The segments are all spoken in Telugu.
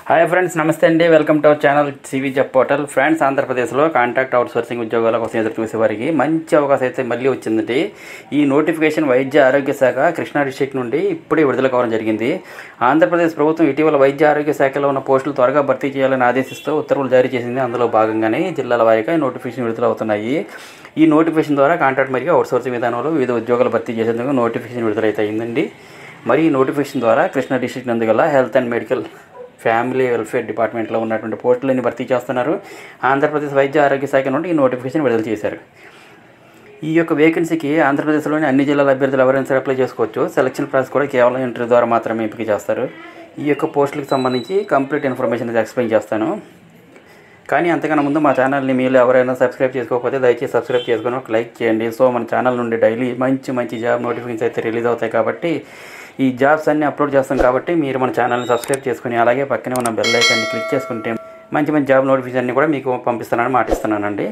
హాయ్ ఫ్రెండ్స్ నమస్తే అండి welcome to our channel CV job portal friends ఆంధ్రప్రదేశ్లో కాంట్రాక్ట్ అవుట్ సోర్సింగ్ ఉద్యోగాల కోసం ఎదురు చూసే వారికి మంచి అవకాశం అయితే మళ్ళీ వచ్చిందండి ఈ నోటిఫికేషన్ వైద్య ఆరోగ్య శాఖ కృష్ణా డిస్ట్రిక్ట్ నుండి ఇప్పుడే విడుదల కావడం జరిగింది ఆంధ్రప్రదేశ్ ప్రభుత్వం ఇటీవల వైద్య ఆరోగ్య శాఖలో ఉన్న పోస్టులు త్వరగా భర్తీ చేయాలని ఆదేశిస్తూ ఉత్తర్వులు జారీ చేసింది అందులో భాగంగానే జిల్లాల వారీగా ఈ నోటిఫికేషన్ విడుదల అవుతున్నాయి ఈ నోటిఫికేషన్ ద్వారా కాంట్రాక్ట్ మరియు అవుట్ సోర్సింగ్ విధానంలో వివిధ ఉద్యోగాలు భర్తీ చేసేందుకు నోటిఫికేషన్ విడుదలైతే అయిందండి మరి ఈ నోటిఫికేషన్ ద్వారా కృష్ణా డిస్ట్రిక్ట్ నందుగల health and medical family welfare డిపార్ట్మెంట్లో ఉన్నటువంటి పోస్టులన్నీ భర్తీ చేస్తున్నారు ఆంధ్రప్రదేశ్ వైద్య ఆరోగ్య శాఖ నుండి ఈ నోటిఫికేషన్ విడుదల చేశారు ఈ యొక్క వేకెన్సీకి ఆంధ్రప్రదేశ్లోని అన్ని జిల్లాల అభ్యర్థులు ఎవరైనా సరే అప్లై చేసుకోవచ్చు సెలక్షన్ ప్రాసెస్ కూడా కేవలం ఇంటర్వ్యూ ద్వారా మాత్రమే ఎంపిక చేస్తారు ఈ యొక్క పోస్టులకు సంబంధించి కంప్లీట్ ఇన్ఫర్మేషన్ అయితే ఎక్స్ప్లెయిన్ చేస్తాను కానీ అంతకన్నా ముందు మా ఛానల్ని మీరు ఎవరైనా సబ్స్క్రైబ్ చేసుకోకపోతే దయచేసి సబ్స్క్రైబ్ చేసుకొని ఒక లైక్ చేయండి సో మన ఛానల్ నుండి డైలీ మంచి మంచి జాబ్ నోటిఫికేషన్స్ అయితే రిలీజ్ అవుతాయి కాబట్టి ఈ జాబ్స్ అన్ని అప్లోడ్ చేస్తాం కాబట్టి మీరు మన ఛానల్ని సబ్స్క్రైబ్ చేసుకుని అలాగే పక్కనే ఉన్న బెల్ ఐకాన్ని క్లిక్ చేసుకుంటే మంచి మంచి జాబ్ నోటిఫికేషన్ అన్ని కూడా మీకు పంపిస్తానని మాటిస్తున్నానండి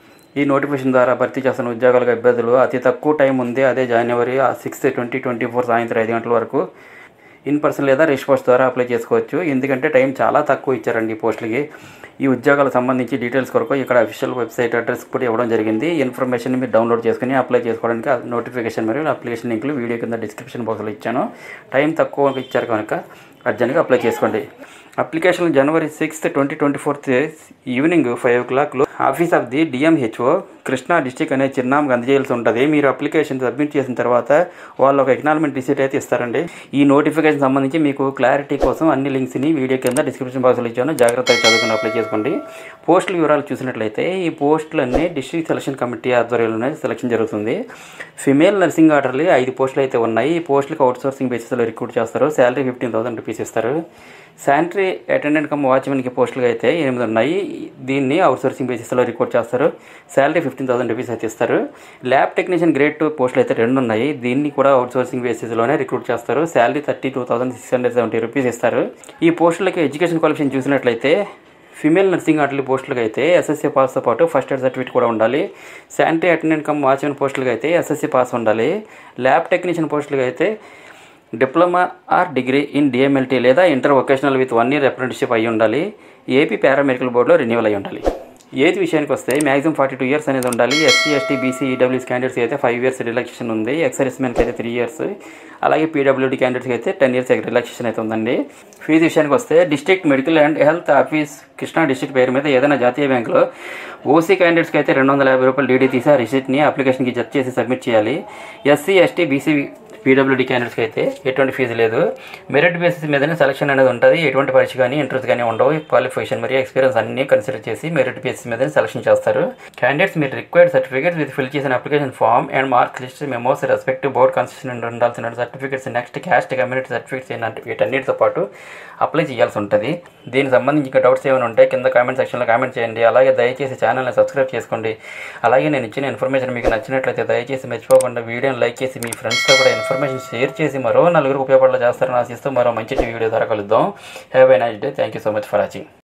ఈ నోటిఫికేషన్ ద్వారా భర్తీ చేస్తున్న ఉద్యోగాలకు అభ్యర్థులు అతి తక్కువ టైం ఉంది అదే January sixth twenty twenty four సాయంత్రం ఐదు గంటల వరకు ఇన్ పర్సన్ లేదా రిస్పాన్స్ ద్వారా అప్లై చేసుకోవచ్చు ఎందుకంటే టైం చాలా తక్కువ ఇచ్చారండి ఈ పోస్టులకి ఈ ఉద్యోగాలకు సంబంధించి డీటెయిల్స్ కొరకు ఇక్కడ అఫీషియల్ వెబ్సైట్ అడ్రస్ కూడా ఇవ్వడం జరిగింది ఇన్ఫర్మేషన్ మీరు డౌన్లోడ్ చేసుకుని అప్లై చేసుకోవడానికి నోటిఫికేషన్ మరియు అప్లికేషన్ లింకులు వీడియో కింద డిస్క్రిప్షన్ బాక్స్లో ఇచ్చాను టైం తక్కువ ఇచ్చారు కనుక అర్జెంట్గా అప్లై చేసుకోండి application January sixth twenty twenty fourth evening five ఓ క్లాక్లో office of the DMHO Krishna district అనే చిరునామాకి అందజేయాల్సి ఉంటుంది మీరు అప్లికేషన్ సబ్మిట్ చేసిన తర్వాత వాళ్ళు ఒక ఎక్నాలమెంట్ రిసీట్ అయితే ఇస్తారండి ఈ నోటిఫికేషన్ సంబంధించి మీకు క్లారిటీ కోసం అన్ని లింక్స్ని వీడియో కింద డిస్క్రిప్షన్ బాక్స్లో ఇచ్చాను జాగ్రత్తగా చదువుకుని అప్లై చేసుకోండి పోస్టుల వివరాలు చూసినట్లయితే ఈ పోస్టులన్నీ డిస్ట్రిక్ట్ సెలక్షన్ కమిటీ ఆధ్వర్యంలోనే సెలక్షన్ జరుగుతుంది ఫిమేల్ నర్సింగ్ ఆర్డర్లు ఐదు పోస్టులు అయితే ఉన్నాయి ఈ పోస్టులకు అవుట్ సోర్సింగ్ బేసిస్లో రిక్రూట్ చేస్తారు శాలరీ ఫిఫ్టీన్ థౌసండ్ రూపీస్ ఇస్తారు శానిటరీ అటెండెంట్ కమ్ వాచ్మెన్కి పోస్టులు అయితే ఎనిమిది ఉన్నాయి దీన్ని అవుట్ సోర్సింగ్ బేసిస్లో రిక్రూట్ చేస్తారు శాలరీ ఫిఫ్టీన్ థౌసండ్ రూపీస్ అయితే ఇస్తారు ల్యాబ్ టెక్నీషియన్ గ్రేడ్ టూ పోస్టులు అయితే రెండు ఉన్నాయి దీన్ని కూడా అవుట్ సోర్సింగ్ బేసిస్లోనే రిక్రూట్ చేస్తారు salary thirty two thousand six hundred seventy rupees ఇస్తారు ఈ పోస్టులకి ఎడ్యుకేషన్ క్వాలిఫికేషన్ చూసినట్లయితే ఫిమేల్ నర్సింగ్ ఆటలు పోస్టులకు అయితే ఎస్ఎస్సీ పాస్తో పాటు ఫస్ట్ ఎయిడ్ సర్టిఫికేట్ కూడా ఉండాలి శానిటరీ అటెండెంట్ కమ్ వాచ్మెన్ పోస్టులకు అయితే ఎస్ఎస్సీ పాస్ ఉండాలి ల్యాబ్ టెక్నీషియన్ పోస్టులకు అయితే diploma or degree in DMLT లేదా inter vocational with one year apprenticeship అయి ఉండాలి ఏపీ పారామెడికల్ బోర్డులో రెన్యువల్ అయి ఉండాలి ఏజ్ విషయానికి వస్తే మ్యాక్సిమం ఫార్టీ టూ ఇయర్స్ అనేది ఉండాలి ఎస్సీ ఎస్టీ బీసీ ఈడబ్ల్యూఎస్ క్యాండిడేట్స్కి అయితే ఫైవ్ ఇయర్స్ రిలాక్సేషన్ ఉంది ఎక్సర్విస్ మెన్కి అయితే త్రీ ఇయర్స్ అలాగే పీడబ్ల్యూడీ క్యాండిడేట్స్కి అయితే టెన్ ఇయర్స్ రిలాక్సేషన్ అయితే ఉందండి ఫీజు విషయానికి వస్తే district medical and health office Krishna district పేరు మీద ఏదైనా జాతీయ బ్యాంకులో ఓసీ క్యాండిడేట్స్కి అయితే రెండు వందల యాభై రూపాయలు డీడీ తీసి ఆ రిసిప్ట్ని అప్లికేషన్కి జడ్జ్ చేసి సబ్మిట్ చేయాలి ఎస్సీ ఎస్టీ బీసీ పీడబ్ల్యూడీ క్యాండిడేట్స్కి అయితే ఎటువంటి ఫీజు లేదు మెరిట్ బేసిస్ మీదనే సెలక్షన్ అనేది ఉంటుంది ఎటువంటి పరీక్ష కానీ ఇంటర్వ్యూస్ కానీ ఉండవు క్వాలిఫికేషన్ మరియు ఎక్స్పీరియన్స్ అన్ని కన్సిడర్ చేసి మెరిట్ బేసిస్ మీదనే సెలక్షన్ చేస్తారు క్యాండిడేట్స్ మీరు రిక్వైర్డ్ సర్టిఫికేట్స్ విత్ ఫిల్ చేసిన application form and mark list memos respective board constitution ఉండాల్సిన certificates next caste community certificates ఏంటంటే వీటన్నిటితో పాటు అప్లై చేయాల్సి ఉంటుంది దీనికి సంబంధించి ఇంకా డౌట్స్ ఏమైనా ఉంటే కింద కామెంట్ సెక్షన్లో కామెంట్ చేయండి అలాగే దయచేసి ఛానల్ని సబ్స్క్రైబ్ చేసుకోండి అలాగే నేను ఇచ్చిన ఇన్ఫర్మేషన్ మీకు నచ్చినట్లయితే దయచేసి మర్చిపోకుండా వీడియోని లైక్ చేసి మీ ఫ్రెండ్స్తో కూడా ఇన్ఫర్మేషన్ షేర్ చేసి మరో నలుగురు ఉపయోగపడేలా చేస్తారని ఆశిస్తూ మరో మంచి వీడియో ద్వారా కలుద్దాం have a nice day thank you so much for watching